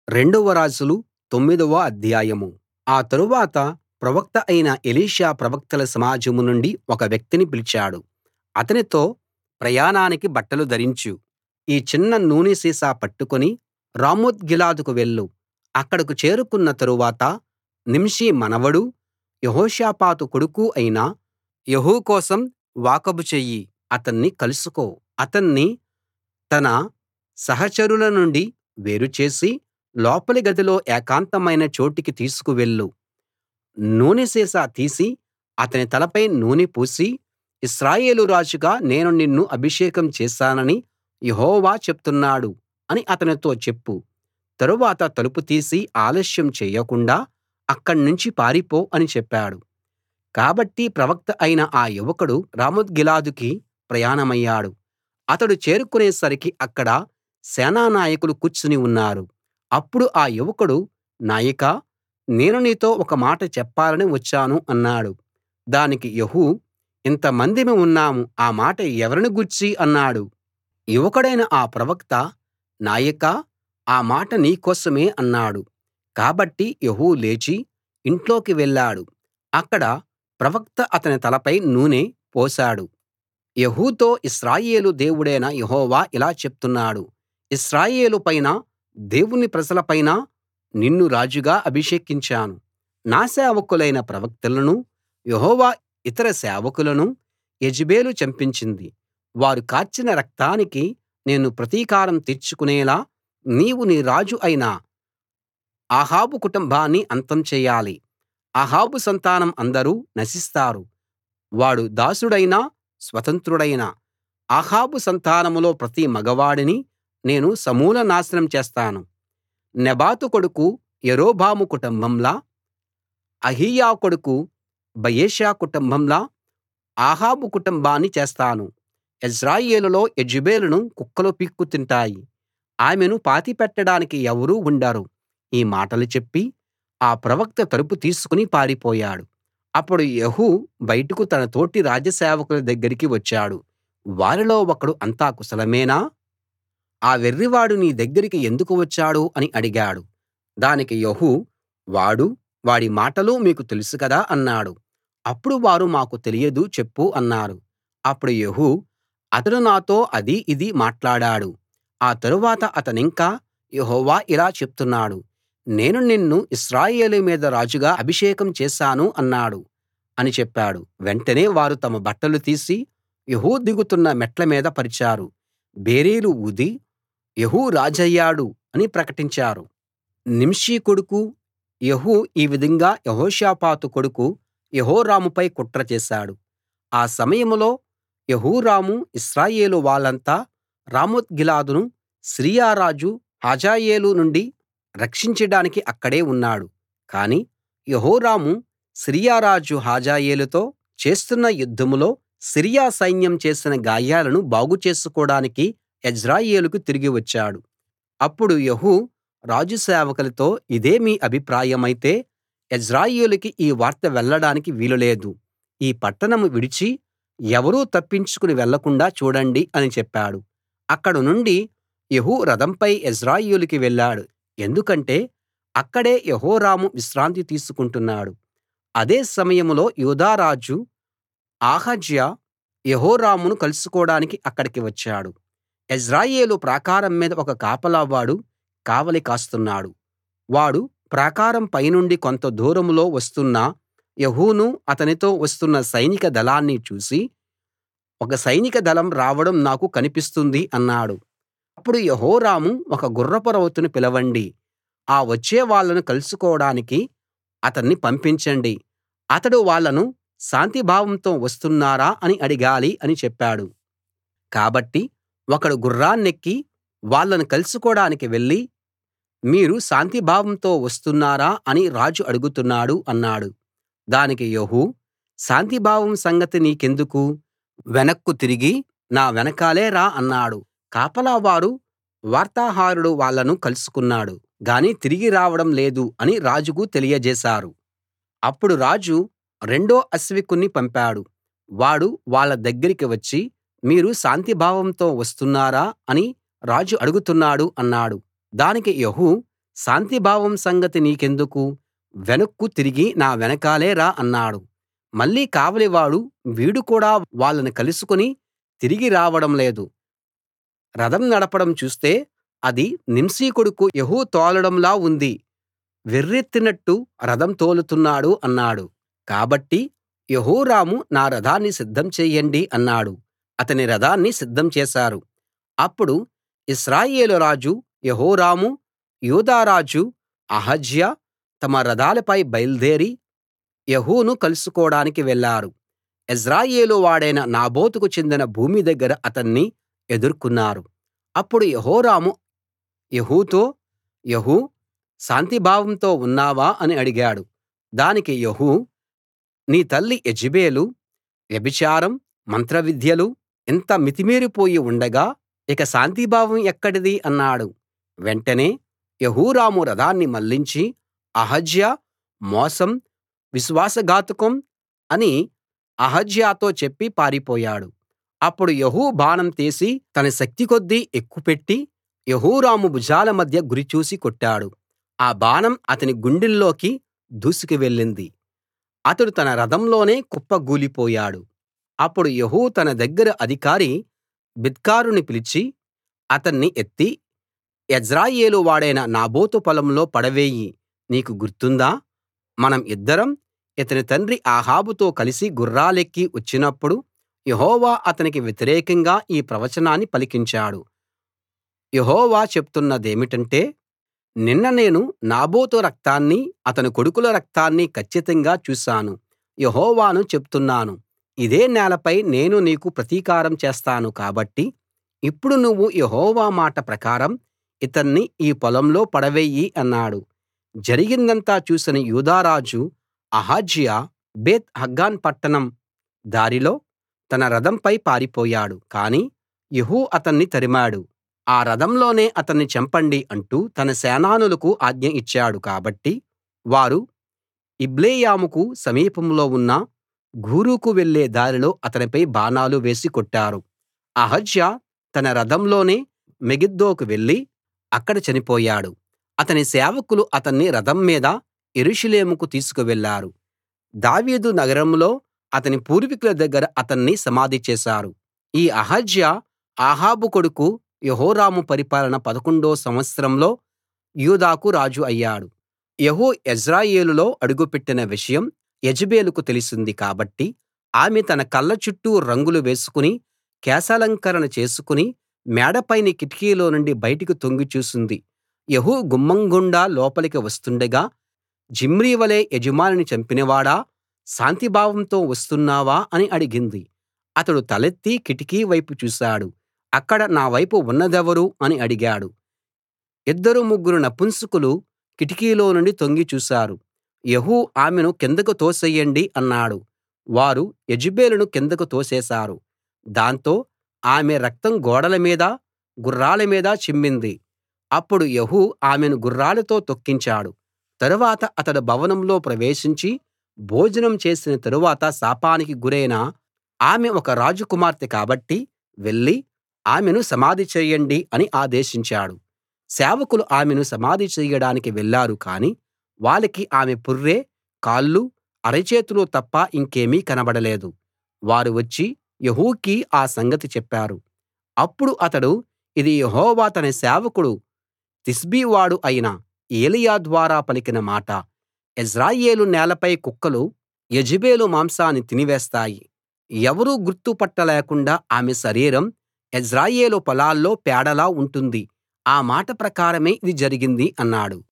రెండవ రాజులు తొమ్మిదవ అధ్యాయం ఆ తరువాత ప్రవక్త అయిన ఎలీషా ప్రవక్తల సమాజం నుండి ఒక వ్యక్తిని పిలిచాడు అతనితో ప్రయాణానికి బట్టలు ధరించు ఈ చిన్న నూనె సీసా పట్టుకుని రామోత్గిలాదుకు వెళ్ళు అక్కడకు చేరుకున్న తరువాత నింషీ మనవడూ యెహోషాపాతు కొడుకూ అయిన యెహూ కోసం వాకబు చెయ్యి అతన్ని కలుసుకో అతన్ని తన సహచరుల నుండి వేరు చేసి లోపలి గదిలో ఏకాంతమైన చోటికి తీసుకు వెళ్ళు నూనె సీసా తీసి అతని తలపై నూనె పూసి ఇశ్రాయేలు రాజుగా నేను నిన్ను అభిషేకం చేశానని యెహోవా చెప్తున్నాడు అని అతనితో చెప్పు తరువాత తలుపు తీసి ఆలస్యం చెయ్యకుండా అక్కడ్నుంచి పారిపో అని చెప్పాడు కాబట్టి ప్రవక్త అయిన ఆ యువకుడు రామోత్గిలాదుకి ప్రయాణమయ్యాడు అతడు చేరుకునేసరికి అక్కడ సేనానాయకులు కూర్చుని ఉన్నారు అప్పుడు ఆ యువకుడు నాయకా నేను నీతో ఒక మాట చెప్పాలని వచ్చాను అన్నాడు దానికి యెహూ ఇంతమందిమి ఉన్నాం ఆ మాట ఎవరిని గూర్చి అన్నాడు యువకుడైన ఆ ప్రవక్త నాయకా ఆ మాట నీ కోసమే అన్నాడు కాబట్టి యెహూ లేచి ఇంట్లోకి వెళ్ళాడు అక్కడ ప్రవక్త అతని తలపై నూనె పోశాడు యెహూతో ఇశ్రాయేలు దేవుడైన యెహోవా ఇలా చెప్తున్నాడు ఇశ్రాయేలు పైనా దేవుని ప్రజల పైనా నిన్ను రాజుగా అభిషేకించాను నా సేవకులైన ప్రవక్తలనూ యెహోవా ఇతర సేవకులనూ యెజెబెలు చంపించింది వారు కార్చిన రక్తానికి నేను ప్రతీకారం తీర్చుకునేలా నీవు నీ రాజు అయిన అహాబు కుటుంబాన్ని అంతం చెయ్యాలి అహాబు సంతానం అందరూ నశిస్తారు వాడు దాసుడైనా స్వతంత్రుడైనా అహాబు సంతానంలో ప్రతి మగవాడిని నేను సమూల నాశనం చేస్తాను నెబాతు కొడుకు యరొబాము కుటుంబంలా అహీయా కొడుకు బయెషా కుటుంబంలా అహాబు కుటుంబాన్ని చేస్తాను యెజ్రెయేలులో యెజెబెలును కుక్కలు పీక్కు తింటాయి ఆమెను పాతిపెట్టడానికి ఎవరూ ఉండరు ఈ మాటలు చెప్పి ఆ ప్రవక్త తలుపు తీసుకుని పారిపోయాడు అప్పుడు యెహూ బయటకు తన తోటి రాజసేవకుల దగ్గరికి వచ్చాడు వారిలో ఒకడు అంతా కుశలమేనా ఆ వెర్రివాడు నీ దగ్గరికి ఎందుకు వచ్చాడు అని అడిగాడు దానికి యెహూ వాడూ వాడి మాటలూ మీకు తెలుసు కదా అన్నాడు అప్పుడు వారు మాకు తెలియదు చెప్పు అన్నారు అప్పుడు యెహూ అతడు నాతో అదీ ఇదీ మాట్లాడాడు ఆ తరువాత అతనింకా యెహోవా ఇలా చెప్తున్నాడు నేను నిన్ను ఇశ్రాయేలు మీద రాజుగా అభిషేకం చేశాను అన్నాడు అని చెప్పాడు వెంటనే వారు తమ బట్టలు తీసి యెహూ దిగుతున్న మెట్ల మీద పరిచారు బేరీలు ఊది యెహూ రాజయ్యాడు అని ప్రకటించారు నింషీ కొడుకు యెహూ ఈ విధంగా యెహోషాపాతు కొడుకు యెహోరాముపై కుట్ర చేశాడు ఆ సమయంలో యెహోరాము ఇశ్రాయేలు వాళ్ళంతా రామోత్గిలాదును సిరియా రాజు హజాయేలు నుండి రక్షించడానికి అక్కడే ఉన్నాడు కాని యెహోరాము సిరియా రాజు హజాయేలుతో చేస్తున్న యుద్ధంలో సిరియా సైన్యం చేసిన గాయాలను బాగు చేసుకోడానికి యెజ్రెయేలుకు తిరిగి వచ్చాడు అప్పుడు యెహూ రాజు సేవకులతో ఇదే మీ అభిప్రాయమైతే యెజ్రెయేలుకి ఈ వార్త వెళ్ళడానికి వీలు లేదు ఈ పట్టణం విడిచి ఎవరూ తప్పించుకుని వెళ్ళకుండా చూడండి అని చెప్పాడు అక్కడ నుండి యెహూ రథంపై యెజ్రెయేలుకి వెళ్ళాడు ఎందుకంటే అక్కడే యెహోరాము విశ్రాంతి తీసుకుంటున్నాడు అదే సమయంలో యూదా రాజు అహజ్యా యెహోరామును కలుసుకోడానికి అక్కడికి వచ్చాడు యెజ్రెయేలు ప్రాకారం మీద ఒక కాపలావాడు కావలి కాస్తున్నాడు వాడు ప్రాకారం పైనుండి కొంత దూరంలో వస్తున్న యెహూను అతనితో వస్తున్న సైనిక దళాన్ని చూసి ఒక సైనిక దళం రావడం నాకు కనిపిస్తుంది అన్నాడు అప్పుడు యెహోరాము ఒక గుర్రపు రౌతును పిలవండి ఆ వచ్చే వాళ్ళను కలుసుకోడానికి అతన్ని పంపించండి అతడు వాళ్ళను శాంతిభావంతో వస్తున్నారా అని అడగాలి అని చెప్పాడు కాబట్టి ఒకడు గుర్రాన్నెక్కి వాళ్ళను కలుసుకోడానికి వెళ్ళి మీరు శాంతిభావంతో వస్తున్నారా అని రాజు అడుగుతున్నాడు అన్నాడు దానికి యెహూ శాంతిభావం సంగతి నీకెందుకు వెనక్కు తిరిగి నా వెనకాలే రా అన్నాడు కాపలావారు వార్తాహరుడు వాళ్ళను కలుసుకున్నాడు గాని తిరిగి రావడం లేదు అని రాజుకు తెలియజేశారు అప్పుడు రాజు రెండో అశ్వికుణ్ణి పంపాడు వాడు వాళ్ళ దగ్గరికి వచ్చి మీరు శాంతిభావంతో వస్తున్నారా అని రాజు అడుగుతున్నాడు అన్నాడు దానికి యెహూ శాంతిభావం సంగతి నీకెందుకు వెనక్కు తిరిగి నా వెనకాలే రా అన్నాడు మళ్ళీ కావలివాడు వీడు కూడా వాళ్ళని కలుసుకుని తిరిగి రావడం లేదు రథం నడపడం చూస్తే అది నింషీ కొడుకు యెహూ తోలడంలా ఉంది వెర్రెత్తినట్టు రథం తోలుతున్నాడు అన్నాడు కాబట్టి యెహోరాము నా రథాన్ని సిద్ధం చెయ్యండి అన్నాడు అతని రథాన్ని సిద్ధం చేశారు అప్పుడు ఇశ్రాయేలు రాజు యెహోరాము యూదా రాజు అహజ్యా తమ రథాలపై బయల్దేరి యెహూను కలుసుకోడానికి వెళ్లారు యెజ్రెయేలు వాడైన నాబోతుకు చెందిన భూమి దగ్గర అతన్ని ఎదుర్కొన్నారు అప్పుడు యెహోరాము యెహూతో యెహూ శాంతిభావంతో ఉన్నావా అని అడిగాడు దానికి యెహూ నీ తల్లి యెజెబెలు వ్యభిచారం మంత్రవిద్యలు ఇంత మితిమీరిపోయి ఉండగా ఇక శాంతిభావం ఎక్కడిది అన్నాడు వెంటనే యెహోరాము రథాన్ని మళ్లించి అహజ్యా మోసం విశ్వాసఘాతుకం అని అహజ్యాతో చెప్పి పారిపోయాడు అప్పుడు యెహూ బాణం తీసి తన శక్తికొద్దీ ఎక్కుపెట్టి యెహోరాము భుజాల మధ్య గురి చూసి కొట్టాడు ఆ బాణం అతని గుండెల్లోకి దూసుకు వెళ్ళింది అతడు తన రథంలోనే కుప్పగూలిపోయాడు అప్పుడు యెహూ తన దగ్గర అధికారి బిద్కరుని పిలిచి అతన్ని ఎత్తి యెజ్రెయేలు వాడైన నాబోతు పొలంలో పడవేయి నీకు గుర్తుందా మనం ఇద్దరం ఇతని తండ్రి అహాబుతో కలిసి గుర్రాలెక్కి వచ్చినప్పుడు యెహోవా అతనికి వ్యతిరేకంగా ఈ ప్రవచనాన్ని పలికించాడు యెహోవా చెప్తున్నదేమిటంటే నిన్న నేను నాబోతు రక్తాన్ని అతని కొడుకుల రక్తాన్ని కచ్చితంగా చూశాను యెహోవాను చెప్తున్నాను ఇదే నేలపై నేను నీకు ప్రతీకారం చేస్తాను కాబట్టి ఇప్పుడు నువ్వు యెహోవా మాట ప్రకారం ఇతన్ని ఈ పొలంలో పడవెయ్యి అన్నాడు జరిగిందంతా చూసిన యూదా రాజు అహజ్యా బేత్ హగ్గాన్ పట్టణం దారిలో తన రథంపై పారిపోయాడు కానీ యెహూ అతన్ని తరిమాడు ఆ రథంలోనే అతన్ని చంపండి అంటూ తన సేనానులకు ఆజ్ఞ ఇచ్చాడు కాబట్టి వారు ఇబ్లెయాముకు సమీపంలో ఉన్న గూరుకు వెళ్ళే దారిలో అతనిపై బాణాలు వేసి కొట్టారు అహజ్యా తన రథంలోనే మెగిద్దోకు వెళ్లి అక్కడ చనిపోయాడు అతని సేవకులు అతన్ని రథం మీద యెరూషలేముకు తీసుకువెళ్లారు దావీదు నగరంలో అతని పూర్వీకుల దగ్గర అతన్ని సమాధి చేశారు ఈ అహజ్యా అహాబు కొడుకు యెహోరాము పరిపాలన పదకొండో సంవత్సరంలో యూదాకు రాజు అయ్యాడు యెహూ యెజ్రెయేలులో అడుగుపెట్టిన విషయం యెజెబెలుకు తెలిసింది కాబట్టి ఆమె తన కళ్ళ చుట్టూ రంగులు వేసుకుని కేశాలంకరణ చేసుకుని మేడపైని కిటికీలో నుండి బయటికి తొంగి చూసింది యెహూ గుమ్మం గుండా లోపలికి వస్తుండగా జిమ్రీ వలే యజమానిని చంపినవాడా శాంతిభావంతో వస్తున్నావా అని అడిగింది అతడు తలెత్తి కిటికీ వైపు చూశాడు అక్కడ నా వైపు ఉన్నదెవరు అని అడిగాడు ఇద్దరు ముగ్గురు నపుంసకులు కిటికీలో నుండి తొంగి చూశారు యెహూ ఆమెను కిందకు తోసెయ్యండి అన్నాడు వారు యెజెబెలును కిందకు తోసేశారు దాంతో ఆమె రక్తం గోడల మీద గుర్రాల మీద చిమ్మింది అప్పుడు యెహూ ఆమెను గుర్రాలతో తొక్కించాడు తరువాత అతడు భవనంలో ప్రవేశించి భోజనం చేసిన తరువాత శాపానికి గురైన ఆమె ఒక రాజు కుమార్తె కాబట్టి వెళ్లి ఆమెను సమాధి చేయండి అని ఆదేశించాడు సేవకులు ఆమెను సమాధి చెయ్యడానికి వెళ్ళారు కాని వాళ్ళకి ఆమె పుర్రె కాళ్ళు అరచేతులు తప్ప ఇంకేమీ కనబడలేదు వారు వచ్చి యెహూకి ఆ సంగతి చెప్పారు అప్పుడు అతడు ఇది యెహోవా తన సేవకుడు తిష్బీ వాడు అయిన ఏలీయా ద్వారా పలికిన మాట యెజ్రెయేలు నేలపై కుక్కలు యెజెబెలు మాంసాన్ని తినివేస్తాయి ఎవరూ గుర్తు పట్టలేకుండా ఆమె శరీరం యెజ్రెయేలు పొలాల్లో పేడలా ఉంటుంది ఆ మాట ప్రకారమే ఇది జరిగింది అన్నాడు